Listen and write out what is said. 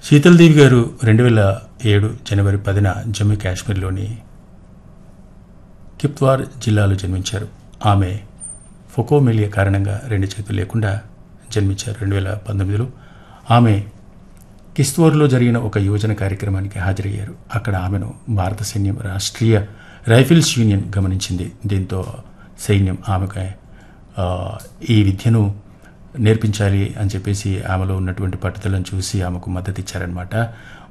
శీతల్దేవి గారు రెండు వేల ఏడు జనవరి పదిన జమ్మూ కాశ్మీర్లోని కిప్వార్ జిల్లాలో జన్మించారు ఆమె ఫొకోమెలియా కారణంగా రెండు చేతులు లేకుండా జన్మించారు రెండు వేల పంతొమ్మిదిలో ఆమె కిస్తోర్లో జరిగిన ఒక యువజన కార్యక్రమానికి హాజరయ్యారు అక్కడ ఆమెను భారత సైన్యం రాష్ట్రీయ రైఫిల్స్ యూనియన్ గమనించింది దీంతో సైన్యం ఆమెకు ఆ, ఈ విద్యను నేర్పించాలి అని చెప్పేసి ఆమెలో ఉన్నటువంటి పట్టుదలను చూసి ఆమెకు మద్దతు ఇచ్చారనమాట